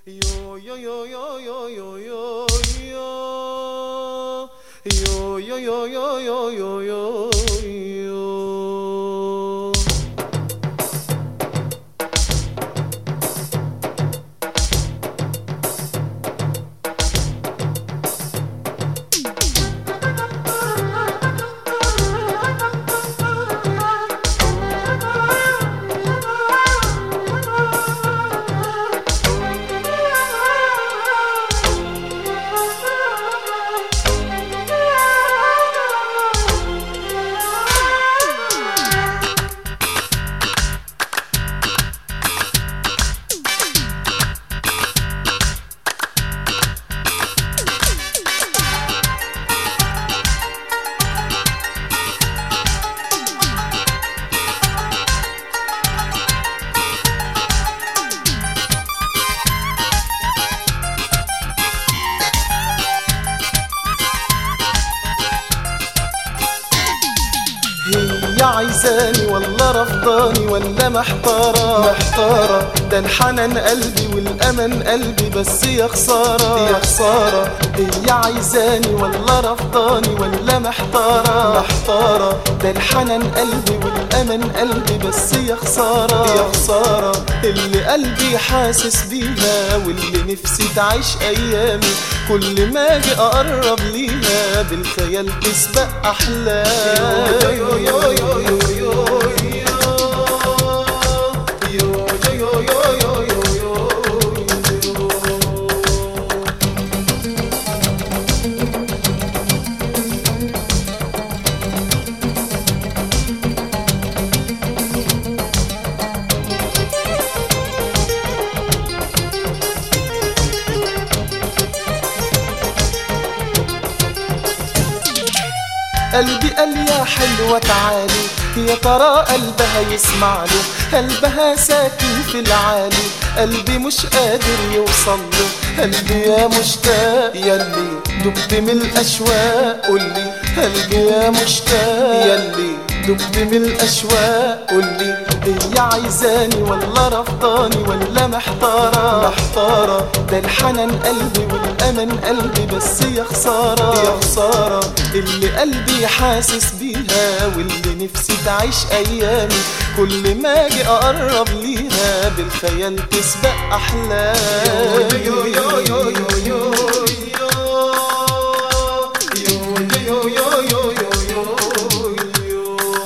Yo yo yo yo yo yo yo yo yo yo yo yo yo yo yo yo هي عايزاني ولا رفضاني ولا محتارة محتارة ده الحنان قلبي والأمل قلبي بس يا خسارة يا خسارة هي عايزاني ولا رفضاني ولا محتارة محتارة ده الحنان قلبي والأمل قلبي بس يا خسارة يا خسارة اللي قلبي حاسس بيها واللي نفسي تعيش أيامي كل ما أجي أقرب ليها بالخيال تسبق أحلامي قلبي قال يا حلوة تعالي يا ترى قلبها يسمع له قلبها ساكن في العالي قلبي مش قادر يوصل له قلبي يا مشتاق يلي دبت من الأشواق قولي قلبي يا مشتاق يلي دبت من الأشواق قولي هي عايزاني ولا رفضاني ولا محتارة محتارة ده الحنان قلبي والأمل قلبي بس يا خسارة يا خسارة اللي قلبي حاسس بيها واللي نفسي تعيش أيامي كل ما أجي أقرب ليها بالخيال تسبق أحلامي يو يو يو يو يو يو يو يو يو يو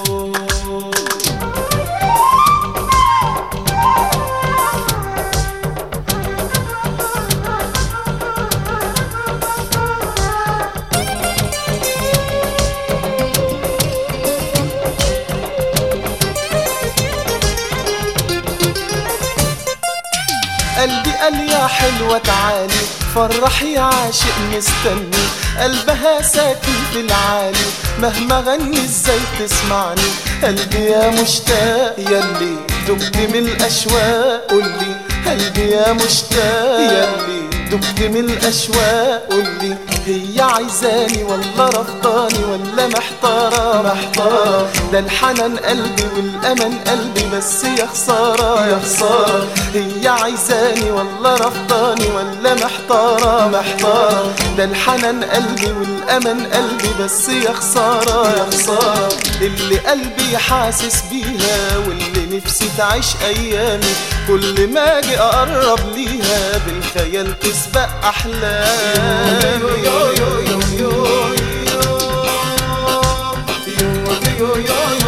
قلبي قال يا حلوة تعالي فرح يا عاشق مستني قلبها ساكن في العالي مهما غني ازاي تسمعني قلبي يا مشتاق يلي دبت من الاشواق قولي قلبي يا مشتاق يلي دبت من الاشواق قولي هي عايزاني ولا رفضاني ولا محتارة محتارة ده الحنان قلبي والأمل قلبي بس يا خسارة يا خسارة هي عايزاني ولا رفضاني ولا محتارة محتارة ده الحنان قلبي والأمل قلبي بس يا خسارة يا خسارة اللي قلبي حاسس بيها واللي نفسي تعيش أيامي كل ما أجي أقرب ليها بالخيال تسبق أحلامي yo yo yo yo yo yo yo yo yo